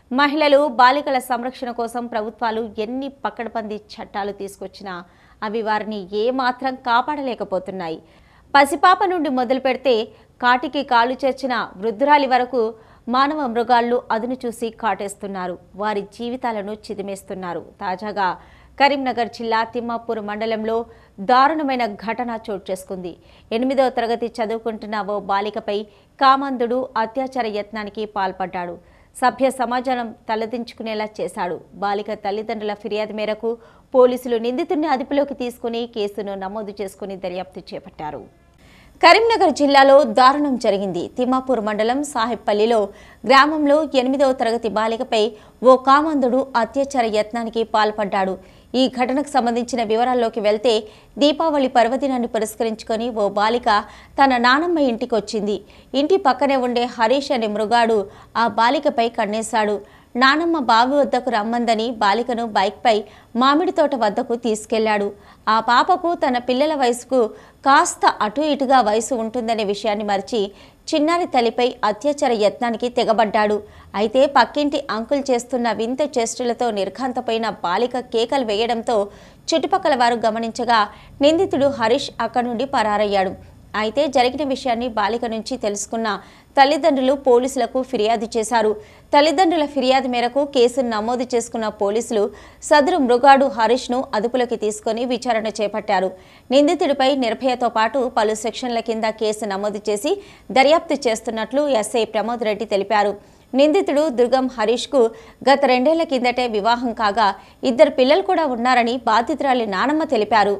మహిళలు బాలికల సంరక్షణ కోసం ప్రభుత్వాలు ఎన్ని పకడ్బందీ చట్టాలు తీసుకొచ్చినా అవి వారిని ఏమాత్రం కాపాడలేకపోతున్నాయి పసిపాప నుండి మొదలు పెడితే కాటికి కాలు చేర్చిన వృద్ధురాలి వరకు మానవ మృగాళ్ళు అదును చూసి కాటేస్తున్నారు వారి జీవితాలను చిదిమేస్తున్నారు తాజాగా కరీంనగర్ జిల్లా తిమ్మాపూర్ మండలంలో దారుణమైన ఘటన చోటు చేసుకుంది ఎనిమిదవ తరగతి చదువుకుంటున్న ఓ బాలికపై కామందుడు అత్యాచార యత్నానికి పాల్పడ్డాడు సభ్య సమాజం తలదించుకునేలా చేశాడు బాలిక తల్లిదండ్రుల ఫిర్యాదు మేరకు పోలీసులు నిందితుడిని అదుపులోకి తీసుకుని కేసును నమోదు చేసుకుని దర్యాప్తు చేపట్టారు కరీంనగర్ జిల్లాలో దారుణం జరిగింది తిమ్మాపూర్ మండలం సాహెబ్పల్లిలో గ్రామంలో ఎనిమిదవ తరగతి బాలికపై ఓ కామందుడు అత్యాచార యత్నానికి పాల్పడ్డాడు ఈ ఘటనకు సంబంధించిన వివరాల్లోకి వెళ్తే దీపావళి పర్వదినాన్ని పురస్కరించుకొని ఓ బాలిక తన నానమ్మ ఇంటికి వచ్చింది ఇంటి పక్కనే ఉండే హరీష్ అనే మృగాడు ఆ బాలికపై కన్నేశాడు నానమ్మ బావి వద్దకు రమ్మందని బాలికను బైక్పై మామిడి తోట వద్దకు తీసుకెళ్లాడు ఆ పాపకు తన పిల్లల వయసుకు కాస్త అటు ఇటుగా వయసు ఉంటుందనే విషయాన్ని మరిచి చిన్నారి తల్లిపై అత్యాచార యత్నానికి తెగబడ్డాడు అయితే పక్కింటి అంకుల్ చేస్తున్న వింత చేష్టలతో నిర్ఘాంతపోయిన బాలిక కేకలు వేయడంతో చుట్టుపక్కల వారు గమనించగా నిందితుడు హరీష్ అక్కడి నుండి పరారయ్యాడు అయితే జరిగిన విషయాన్ని బాలిక నుంచి తెలుసుకున్న తల్లిదండ్రులు పోలీసులకు ఫిర్యాదు చేశారు తల్లిదండ్రుల ఫిర్యాదు మేరకు కేసును నమోదు చేసుకున్న పోలీసులు సదరు మృగాడు హరీష్ను అదుపులోకి తీసుకొని విచారణ చేపట్టారు నిందితుడిపై నిర్భయతో పాటు పలు సెక్షన్ల కింద కేసు నమోదు చేసి దర్యాప్తు చేస్తున్నట్లు ఎస్ఐ ప్రమోద్ రెడ్డి తెలిపారు నిందితుడు దుర్గం హరీష్కు గత రెండేళ్ల కిందటే వివాహం కాగా ఇద్దరు పిల్లలు కూడా ఉన్నారని బాధితురాలి నానమ్మ తెలిపారు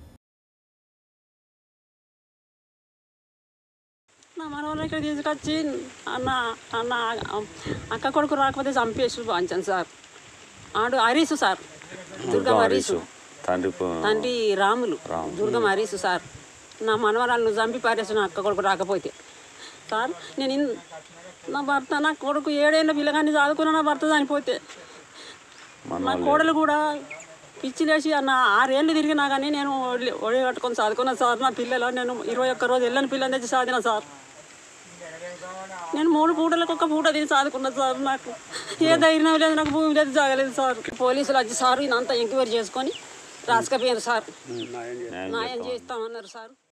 నా మనవరాలు ఇక్కడ తీసుకొచ్చి అన్న అన్న అక్క కొడుకు రాకపోతే చంపేసి వాంచాను సార్ ఆడు హరీసు సార్ దుర్గం హరీసు తండ్రి పో- తండ్రి రాములు దుర్గం హరీసు సార్ నా మనవరాలను చంపి పారేసి నా అక్క కొడుకు రాకపోతే సార్ నేను ఇన్- నా భర్త నా కొడుకు ఏడేళ్ళ పిల్లగాన్ని చదువుకున్న నా భర్త చనిపోతే నా కోడలు కూడా పిచ్చి లేచి అన్న ఆరేళ్ళు తిరిగినా కానీ నేను ఒడి ఒడి కట్టుకొని చదువుకున్నా సార్ నా పిల్లలు నేను ఇరవై ఒక్క రోజు వెళ్ళని పిల్లని తెచ్చి చదివిన సార్ నేను మూడు పూటలకు ఒక పూట తిని చదువుకున్నా సార్ నాకు ఏ ధైర్యం లేదు నాకు భూమి లేదు జాగలేదు సార్ పోలీసులు వచ్చి సార్ ఇదంతా ఎంక్వైరీ చేసుకొని రాసుకపోయారు సార్ న్యాయం చేస్తామన్నారు సార్